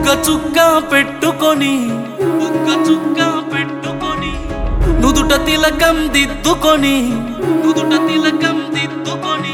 చుక్క పెట్టుకొని బుగ్గ చుక్క పెట్టుకొని నుదుట తిలకం దిద్దుకొని నుదుట తిలకం దిద్దుకొని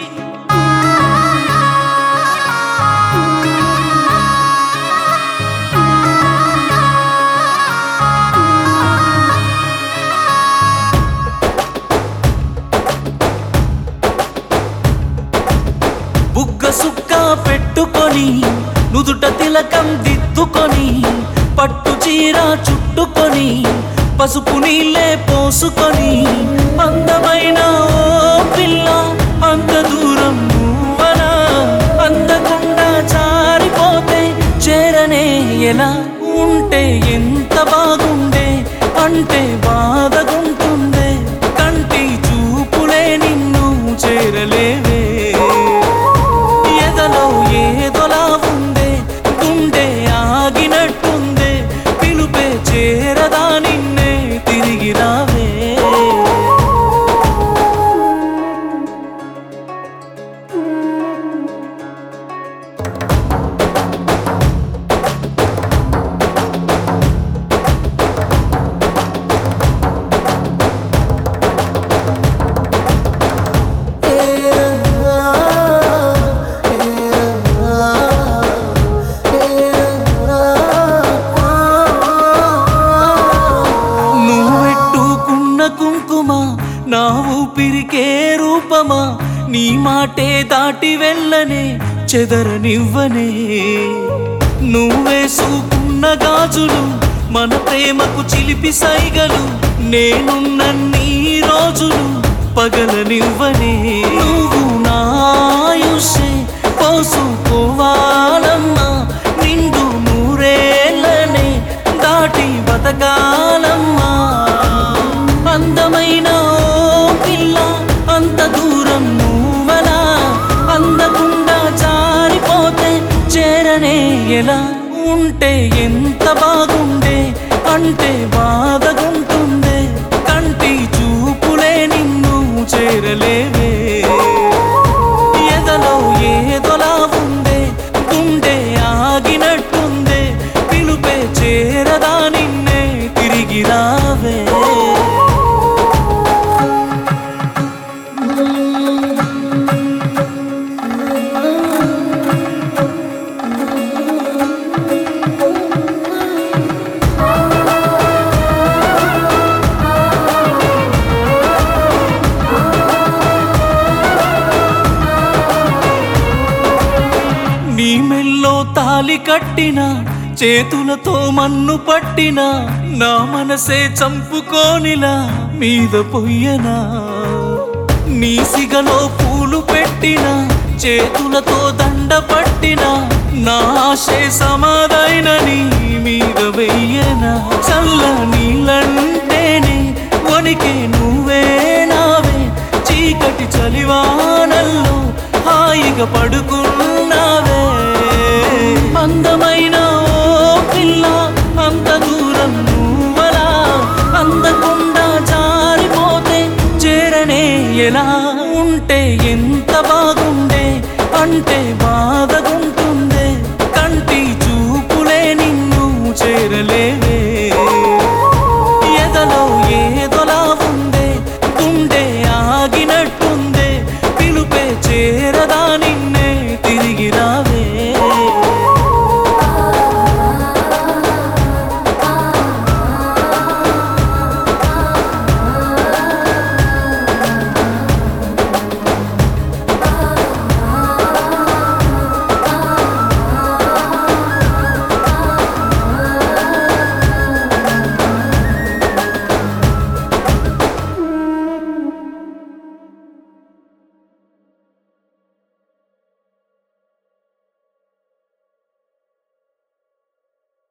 బుగ్గ సుక్క పెట్టుకొని నుదుట తిలకం దిద్దుకొని పట్టు చీర చుట్టుకొని పసుపు నీళ్ళే పోసుకొని అందమైన ఓ పిల్ల అంత దూరం నువ్వనా అందకుండా జారిపోతే చేరనే ఎలా ఉంటే ఎంత బాగుండే అంటే బాధగుంటుందే కంటి చూపులే నిన్ను చేరలేవే ఎదలో ఏదోలా ఉందే గుండె ఆగినట్టుందే పిలుపే చేరదా నిన్నే తిరిగి రావే నువ్వెట్టుకున్న కుంకుమ నా ఊపిరికే రూపమా నీ మాటే దాటి వెళ్ళనే చెదరనివ్వనే నువ్వేసుకున్న గాజులు మన ప్రేమకు చిలిపి సైగలు నేనున్నన్ని రోజులు పగలనివ్వనే నువ్వు నా ఆయుష్షే పోసుకోవాలమ్మా నిండు నూరేళ్ళనే దాటి బతకాలమ్మా అందమైన ఓ పిల్ల అంత దూరం నువ్వలా అందకుండా జారిపోతే చేరనే ఎలా ఉంటే ఎంత బాగుండే అంటే బాధగుంటుందే కంటి చూపులే నిన్ను చేరలేవే ఎదలో ఏదోలా ఉందే గుండె ఆగినట్టుందే పిలుపే చేరదా నిన్నే తిరిగి రావే నీ మెల్లో తాలి కట్టిన చేతులతో మన్ను పట్టిన నా మనసే చంపుకోనిలా మీద పొయ్యనా నీ సిగలో పూలు పెట్టిన చేతులతో దండ పట్టిన నా ఆశే సమాధైన నీ మీద వెయ్యనా చల్ల నీళ్ళంటేనే వణికే నువ్వే నావే చీకటి చలివానల్లో హాయిగా పడుకున్నావే అందమైన ఓ పిల్ల అంత దూరం నువ్వలా అందకుండా జారిపోతే చేరనే ఎలా ఉంటే ఎంత బాగుండే అంటే